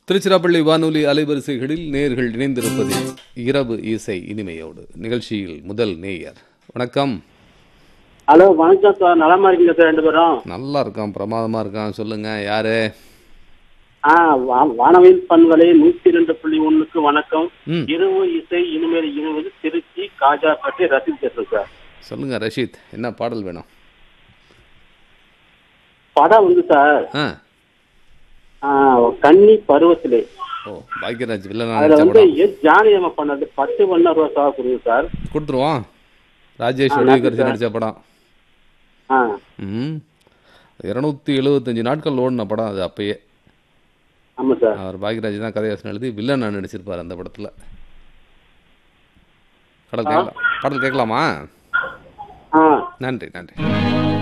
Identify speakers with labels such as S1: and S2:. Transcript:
S1: திருச்சிராப்பள்ளி வானொலி அலைவரிசைகளில் நேர்கள் இணைந்திருப்பது இரவு இசை இனிமையோடு நிகழ்ச்சியில் முதல் நேயர் வணக்கம்
S2: ஹலோ வணக்கம் சார் நலமா இருக்கீங்க சார் ரெண்டு பேரும்
S1: நல்லா இருக்கான் பிரமாதமா இருக்கான் சொல்லுங்க யாரு
S2: ஆ வா- வானவில் பண்பலை நூத்தி ரெண்டு புள்ளி ஒண்ணுக்கு வணக்கம்
S1: ம்
S2: இரவு இசை இனிமேல் இனிவது திருச்சி காஜாப்பட்டி ரசித் பேசுறேன் சார்
S1: சொல்லுங்க ரஷீத் என்ன பாடல் வேணும்
S2: படம் வந்து சார்
S1: ஆ
S2: ஆ, கன்னி பருவத்திலே
S1: ஓ பாக்யராஜ் வில்லனா
S2: அதுல
S1: நடிச்ச
S2: வந்து
S1: படம்
S2: எஸ் ஜானி அம்மா பண்ணது பத்து வண்ண ரோசா கொடுங்க சார்
S1: கொடுத்துருவோம் ராஜேஷ்
S2: ஆ,
S1: ஒளிகரிசி
S2: நன்றி
S1: நடிச்ச படம்
S2: ஆ
S1: ம் இருநூத்தி எழுபத்தஞ்சு நாட்கள் ஓடின படம் அது அப்பயே
S2: ஆமா சார்
S1: அவர் பாக்யராஜ் தான் கதையாசனம் எழுதி வில்லனா நடிச்சிருப்பார் அந்த படத்துல கடல் கேட்கலாம் பாடல் கேட்கலாமா
S2: ஆ
S1: நன்றி நன்றி